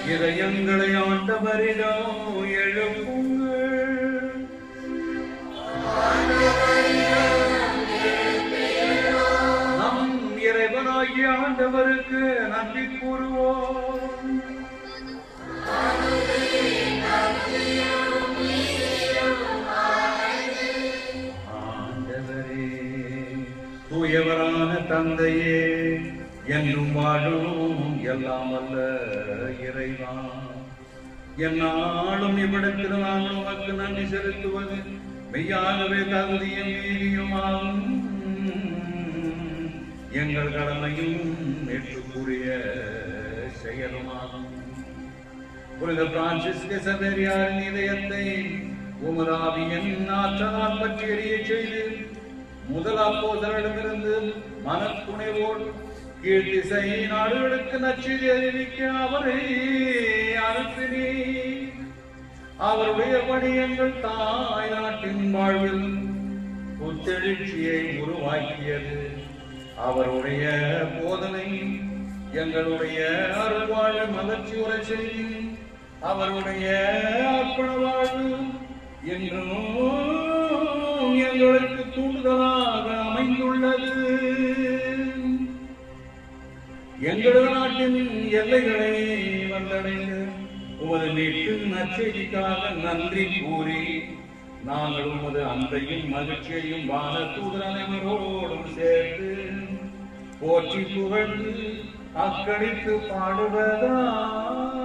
இதயங்களை ஆண்டவரிடோ எழுப்புங்கள் நம் இறைவனாகிய ஆண்டவருக்கு நன்றி கூறுவோம் ஆண்டவரே தூயவரான தந்தையே என்றும் வாழும் எல்லாம் அல்ல இறைவா என்னாலும் இவ்விடத்தில் நாங்கள் உமக்கு நன்றி செலுத்துவது மெய்யாகவே தகுதியும் நீதியுமாகும் எங்கள் கடமையும் ஏற்றுக்குரிய செயலுமாகும் புனித பிரான்சிஸ்க சபேரியாரின் இதயத்தை உமதாவியன் ஆற்றலால் பற்றி எறிய செய்து முதல் அப்போதரிடமிருந்து மனத்துணைவோடு கீழ்த்திசை நாடுகளுக்கு நச்செய்தி அறிவிக்க அவரை அனுப்பினே அவருடைய பணி எங்கள் தாய் நாட்டின் வாழ்வில் புத்தெழுச்சியை உருவாக்கியது அவருடைய போதனை எங்களுடைய அருள்வாழ்வு மலர்ச்சி உரை செய்தி அவருடைய அர்ப்பண வாழ்வு என்றும் எங்களுக்கு தூண்டுதலாக அமைந்துள்ளது எங்களது நாட்டின் எல்லைகளை வந்தடைந்து உமது மீட்பு நற்செய்திக்காக நன்றி கூறி நாங்கள் உமது அன்பையும் மகிழ்ச்சியையும் வான தூதர் அனைவரோடும் சேர்த்து போற்றி புகழ்ந்து அக்களித்து பாடுவதா